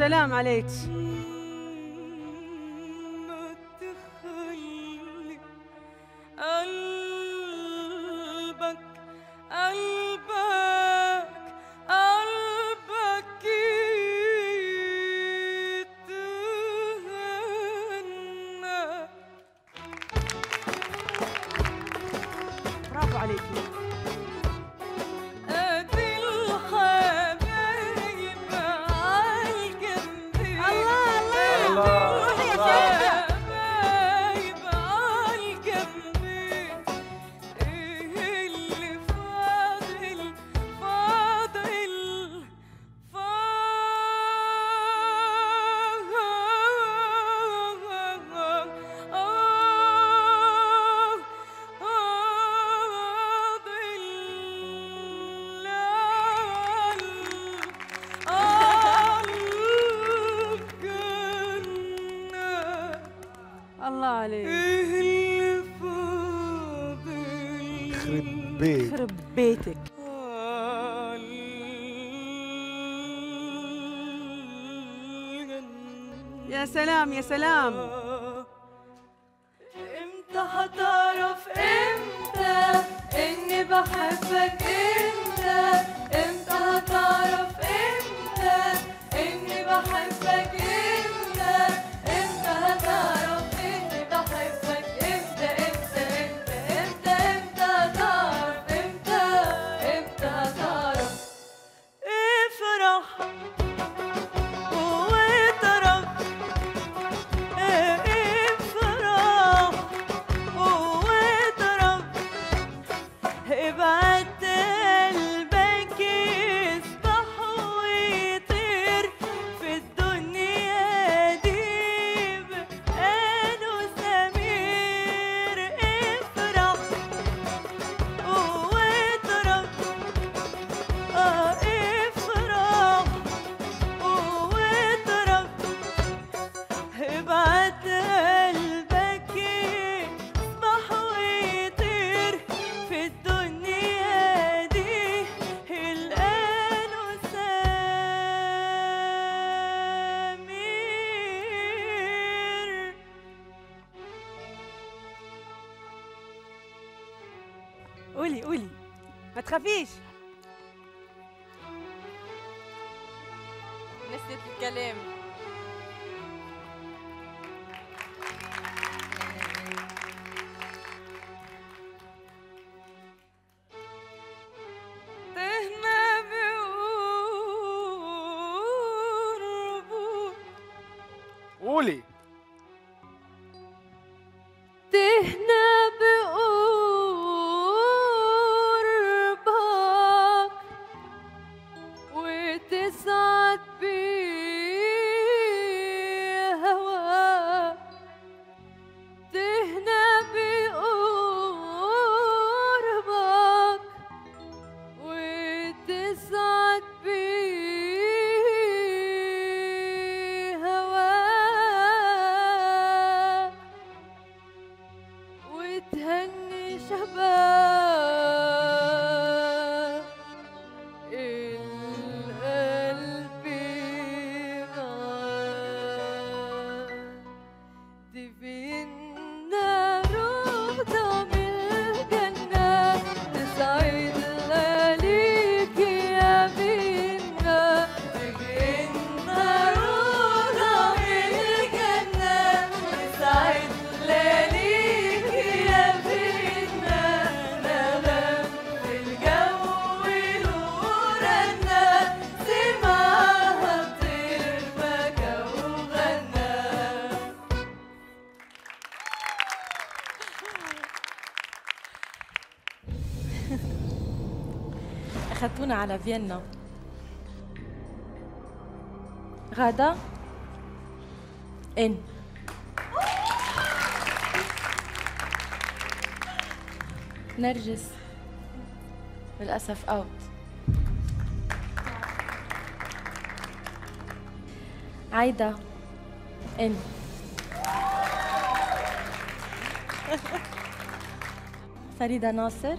سلام عليك ما تخلي قلبك قلبك قلبك يتهنى برافو عليكي ادي الحبايب عالجنبي الله الله روحي يا شيخة الحبايب عالجنبي ايه اللي فاضل فاضل الله عليك يخرب بيت يخرب بيتك يا سلام يا سلام امتى هتعرف امتى اني بحبك انت امتى هتعرف امتى اني بحبك انت امتى هتعرف اني بحبك امتى امتى امتى امتى امتى هتعرف امتى امتى هتعرف افرح واطرب افرح واضرب ابعت قلبك يسبح ويطير في الدنيا دي بقاله سمير افرح واضرب اه افرح واضرب ابعت قلبك يسبح ويطير في الدنيا دي القاله سمير قولي قولي ما تخافيش نسيت الكلام تهنا بقربه قولي تهنا بقربك وتسعد بهواك تهنا بقربك وتسعد بهواك وتهني شباب القلب معاك تبينا روضة من الجنة تسعد ليك يا بينا تبينا روضة من الجنة تسعد ليك يا بينا نغم في الجو نورنا سمعها طير بكى وغنى أخذتونا على فيينا غادة إن نرجس للأسف أوت عايدة إن فريدة ناصر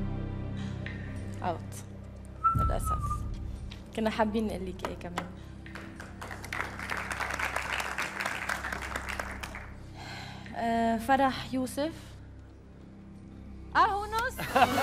اوت للاسف كنا حابين نقول لك ايه كمان آه، فرح يوسف اهو نص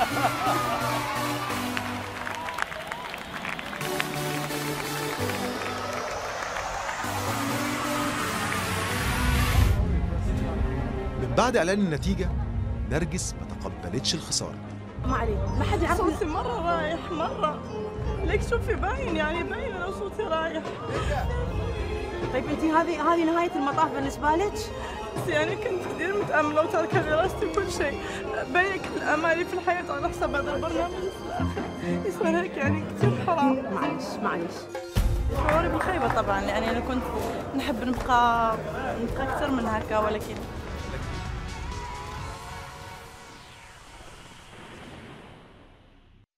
من بعد إعلان النتيجة نرجس ما تقبلتش الخسارة ما عليك ما حد يعرف صوتي مرة رايح مرة ليك شوفي باين يعني باين انه صوتي رايح طيب انت هذه هذه نهايه المطاف بالنسبه لك بس يعني كنت كثير متأملة وتاركة دراستي وكل شيء باين كل امالي في الحياة على حساب هذا البرنامج في الاخر يصير هيك يعني كثير حرام معلش معلش شعوري بالخيبة طبعا لاني انا كنت نحب نبقى نبقى اكثر من هكا ولكن